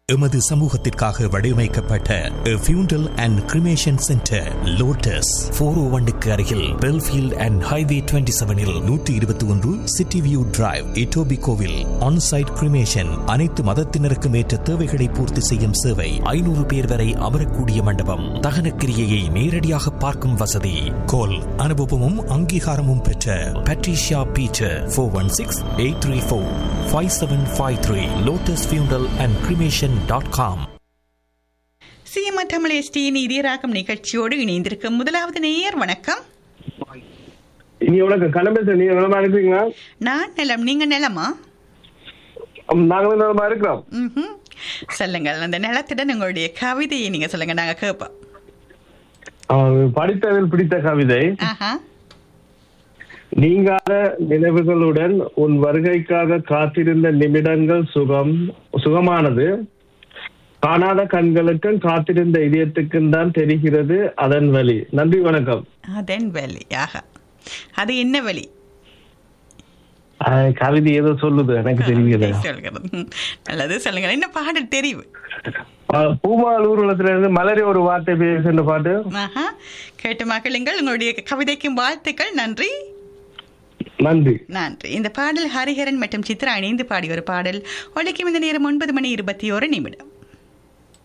எமது சமூகத்திற்காக வடிவமைக்கப்பட்ட funeral and cremation centre lotus four oh ஒன்னுக்கு அருகில் பெல்ஃபீல்ட் அண்ட் ஹைவே டுவெண்ட்டி செவனில் நூற்றி இருபத்தி ஒன்று சிட்டி வியூ டிரைவ் இட்டோபி கோவில் ஆன்சைட் கிரிமேஷன் அனைத்து மதத்தினருக்கும் ஏற்ற தேவைகளை பூர்த்தி செய்யும் சேவை ஐநூறு பேர் வரை அமரக்கூடிய மண்டபம் தகனக்கிரியையை நேரடியாக பார்க்கும் வசதி கோல் அனுபவமும் அங்கீகாரமும் பெற்ற Patricia Beecher four one six eight three four five seven five three lotus funeral and cremation dot com CM Tamil எஸ்டியின் இதயராகம் நிகழ்ச்சியோடு இணைந்திருக்கும் முதலாவது நேயர் வணக்கம் இனி உனக்கு கிளம்பி நீங்க நலமா இருக்கிறீங்களா நான் நலம் நீங்க நலமா ஆம், நாங்களும் நலமா இருக்கிறோம் ம்ஹும். சொல்லுங்கள் அந்த நிலத்துடன் உங்களுடைய கவிதையை நீங்க சொல்லுங்க நாங்க கேட்போம் ஆ, படித்ததில் பிடித்த கவிதை ஆஹா நீங்காத நினைவுகளுடன் உன் வருகைக்காக காத்திருந்த நிமிடங்கள் சுகம் சுகமானது காணாத கண்களுக்கும் காத்திருந்த இதயத்துக்கும் தான் தெரிகிறது அதன் வழி நன்றி வணக்கம் அதன் வலி ஆஹா அது என்ன வழி ஆ, கவிதை ஏதோ சொல்லுது எனக்கு தெரியல சொல்கிறது ம். நல்லது சொல்லுங்க என்ன பாடல் தெரிவு ஆ, பூமால் ஊர்வலத்துல இருந்து மலரி ஒரு வார்த்தை பேசுன்ற பாட்டு ஆஹா கேட்டு மகளுங்கள் உங்களுடைய கவிதைக்கும் வாழ்த்துக்கள் நன்றி நன்றி நன்றி இந்த பாடல் ஹரிஹரன் மற்றும் சித்ரா இணைந்து பாடிய ஒரு பாடல் ஒழிக்கும் இந்த நேரம் ஒன்பது மணி இருபத்தி ஒரு நிமிடம்